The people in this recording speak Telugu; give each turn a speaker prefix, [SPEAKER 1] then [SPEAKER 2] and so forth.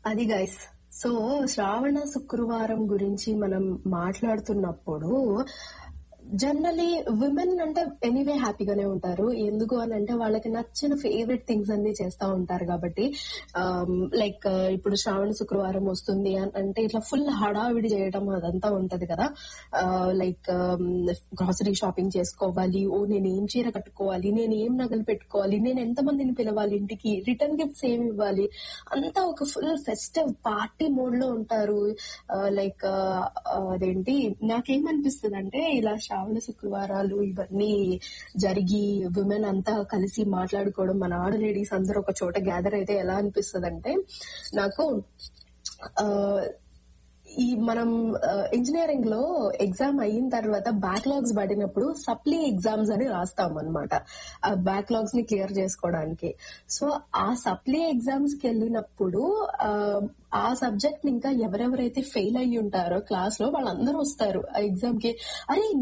[SPEAKER 1] అది గైస్ సో శ్రావణ శుక్రవారం గురించి మనం మాట్లాడుతున్నప్పుడు జనరలీ విమెన్ అంటే ఎనీవే హ్యాపీగానే ఉంటారు ఎందుకు అని అంటే వాళ్ళకి నచ్చిన ఫేవరెట్ థింగ్స్ అన్ని చేస్తా ఉంటారు కాబట్టి లైక్ ఇప్పుడు శ్రావణ శుక్రవారం వస్తుంది అని అంటే ఇట్లా ఫుల్ హడావిడి చేయడం అదంతా ఉంటది కదా లైక్ గ్రాసరీ షాపింగ్ చేసుకోవాలి ఓ నేను ఏం చీర కట్టుకోవాలి నేను ఏం నగలు పెట్టుకోవాలి నేను ఎంత మందిని పిలవాలి ఇంటికి రిటర్న్ గిఫ్ట్స్ ఏమి ఇవ్వాలి అంతా ఒక ఫుల్ ఫెస్టివ్ పార్టీ మోడ్ లో ఉంటారు లైక్ అదేంటి నాకేమనిపిస్తుంది అంటే ఇలా శ్రావణ శుక్రవారాలు ఇవన్నీ జరిగి విమెన్ అంతా కలిసి మాట్లాడుకోవడం మన ఆడ లేడీస్ అందరూ ఒక చోట గ్యాదర్ అయితే ఎలా అనిపిస్తుంది అంటే నాకు ఆ, ఈ మనం ఇంజనీరింగ్ లో ఎగ్జామ్ అయిన తర్వాత బ్యాక్లాగ్స్ పడినప్పుడు సప్లీ ఎగ్జామ్స్ అని రాస్తాం అనమాట ఆ బ్యాక్లాగ్స్ ని క్లియర్ చేసుకోవడానికి సో ఆ సప్లీ ఎగ్జామ్స్ కి వెళ్ళినప్పుడు ఆ, ఆ సబ్జెక్ట్ ఇంకా ఎవరెవరైతే ఫెయిల్ అయ్యి ఉంటారో క్లాస్ లో వాళ్ళందరూ వస్తారు ఆ ఎగ్జామ్ కి అరే